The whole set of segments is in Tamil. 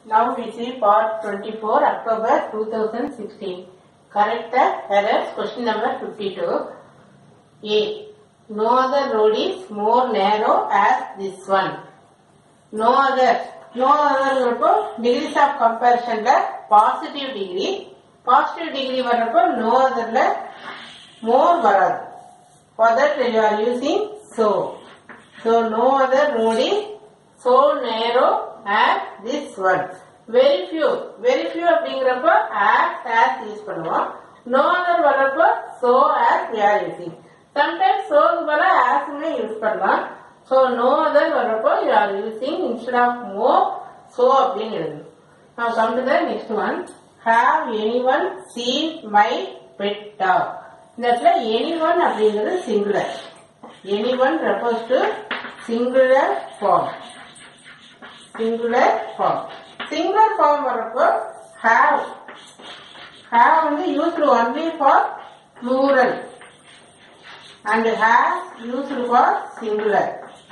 Now we see part 24 October 2016. Correct the errors. Question number 52. A. No other road is more narrow as this one. No other. No other வரப்போ degrees of comparisonல positive degree. Positive degree வரப்போ no otherல more வராது. For that you are using so. So no other road is so narrow as this one. Very few. Very few அப்படிங்கிறப்ப as as யூஸ் பண்ணுவோம். No other வரப்போ so as we are using. Sometimes so க்கு பதிலா as மே யூஸ் பண்ணலாம். So no other வரப்போ you are using instead of more so அப்படின்னு எழுதணும். Now come to the next one. Have anyone seen my pet dog? இந்த இடத்துல anyone அப்படிங்கிறது singular. anyone refers to singular form. singular form. singular form வரப்போ have have வந்து used only for plural and has used for singular.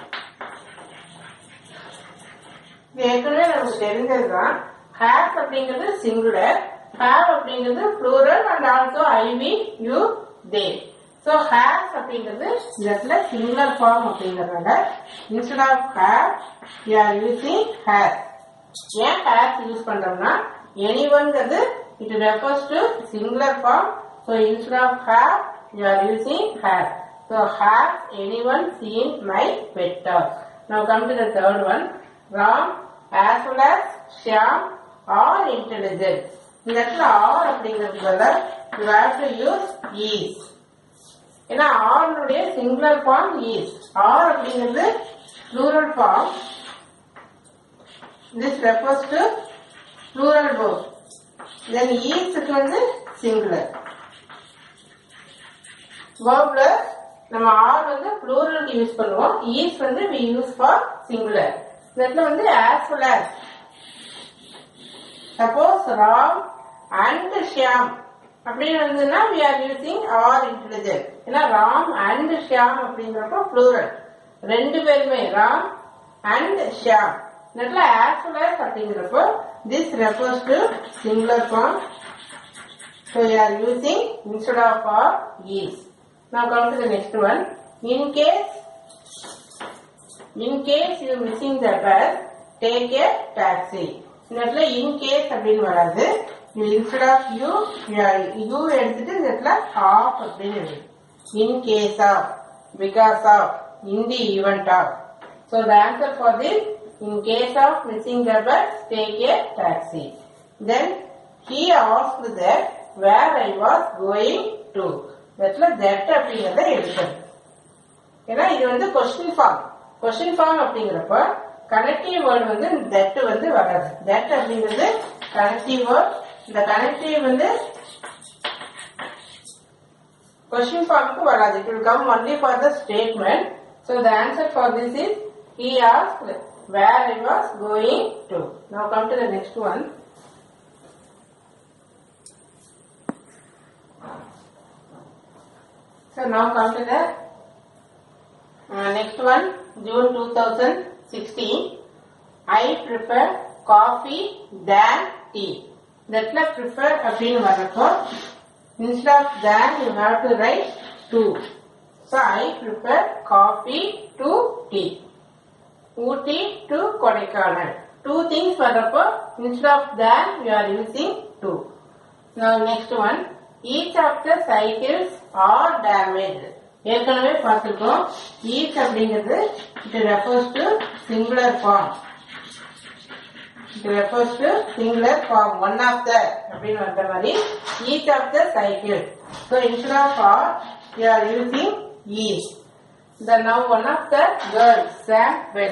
இது ஏற்கனவே நமக்கு தெரிஞ்சதுதான் ஹேஸ் அப்படிங்கிறது சிங்குலர் ஹேவ் அப்படிங்கிறது plural and also I we you they so has அப்படிங்கிறது இந்த இடத்துல சிங்குலர் ஃபார்ம் அப்படிங்கறதுனால instead of have you are using has ஏன் ஹேஸ் யூஸ் பண்றோம்னா எனி ஒன்ங்கிறது it refers to singular form so instead of have you are using has so has any one seen my pet dog Now come to the third one. Ram as well as Shyam are intelligent. இந்த இடத்துல ஆர் அப்படிங்கிறது பதிலா you have to use is. ஏன்னா ஆருடைய சிங்குலர் ஃபார்ம் is. ஆர் அப்படிங்கிறது plural form. This refers to plural both. Then is க்கு வந்து singular. வேர்ப்ல நம்ம ஆர் வந்து ப்ளூரலுக்கு யூஸ் பண்ணுவோம் ஈஸ் வந்து வி யூஸ் ஃபார் சிங்குலர் இந்த இடத்துல வந்து as well as suppose Ram and Shyam அப்படின்னு வந்ததுன்னா we are using are intelligent ஏன்னா ராம் அண்ட் ஷியாம் அப்படிங்கிறப்போ ப்ளூரல் ரெண்டு பேருமே ராம் அண்ட் ஷியாம் இந்த இடத்துல ஆஸ் வெல் as அப்படிங்கிறப்போ this refers to singular form So you are using instead of or is. Now come to the next one. In case, in case you missing the bus, take a taxi. இந்த இடத்துல in case அப்படின்னு வராது you instead of you, you are- you எடுத்துட்டு இந்த இடத்துல of அப்படின்னு எழுது. In case of, because of, in the event of. So the answer for this, in case of missing the bus, take a taxi. Then he asked that where I was going to. இடத்துல that அப்படிங்கறத எடுக்கணும் ஏன்னா இது வந்து கொஸ்டின் ஃபார்ம் கொஸ்டின் ஃபார்ம் அப்படிங்கிறப்ப கனெக்டிவ் வேர்டு வந்து தட் வந்து வராது தட் அப்படிங்கிறது கனெக்டிவ் வேர்ட் இந்த கனெக்டிவ் வந்து கொஸ்டின் ஃபார்முக்கு வராது it will come only for the statement so the answer for this is he ask where I was going to now come to the next one So now come to the uh, next one, June 2016. I prefer coffee than tea. That'la prefer அப்படின்னு வரப்போ instead of than you have to write to. So I prefer coffee to tea. Ooty to Kodaikanal. Two things வரப்போ instead of than you are using to. Now next one, each of the cycles are damaged. ஏற்கனவே பார்த்திருக்கோம் each அப்படிங்கிறது it refers to singular form. It refers to singular form. One of the அப்படின்னு வந்த மாதிரி each of the cycles. So instead of are, you are using is. The now one of the girls sang well.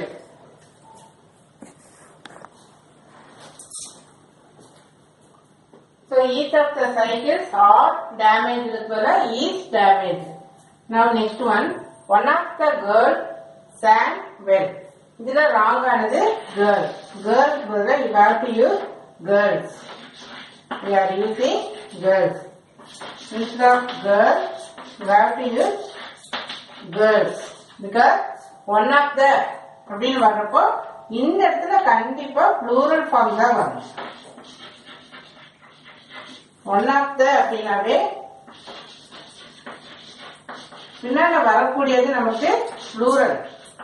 So each of the cycles are damaged as well as is damaged. Now next one, one of the girls sang well. இதுல wrong ஆனது girls. Girls பதிலா you have to use girls. We are using girls. Instead of girls, you have to use girls. Because one of the அப்படின்னு வர்றப்போ இந்த இடத்துல கண்டிப்பா ப்ளூரல் ஃபார்ம் தான் வரும் ஒன் ஆஃப் த அப்படின்னாவே பின்னால வரக்கூடியது நமக்கு ப்ளூரல்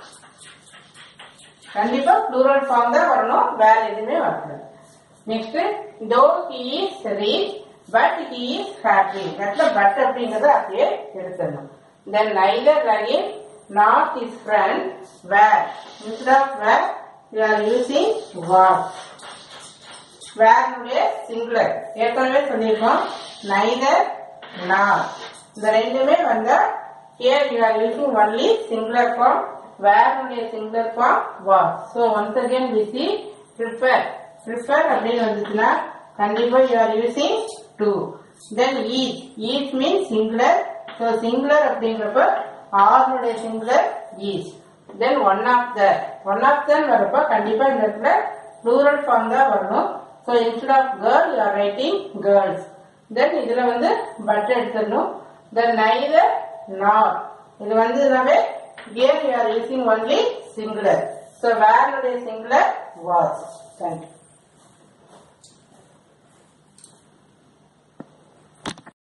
கண்டிப்பா ப்ளூரல் ஃபார்ம் தான் வரணும் வேற எதுவுமே வரக்கூடாது next though he is reach but he is happy இடத்துல பட் அப்படிங்கறத அப்படியே எடுத்துடணும் then neither Rahim not is friend where instead of where you are using was வேர்னுடைய சிங்குலர் ஏற்கனவே சொல்லியிருக்கோம் நைதர் நாட் இந்த ரெண்டுமே வந்தா here you are using only singular form வேர்னுடைய singular form was so once again we see prefer prefer அப்படின்னு வந்துச்சுன்னா கண்டிப்பா you are using to then eat eat means singular so singular அப்படிங்கிறப்ப ஆறுனுடைய singular is then one of the one of them வரப்ப கண்டிப்பா இந்த இடத்துல plural form தான் வரணும் so instead of girl you are writing girls then இதுல வந்து but எடுத்துடணும் then neither nor இது வந்து எல்லாமே here you are using only singular so where உடைய singular was thank you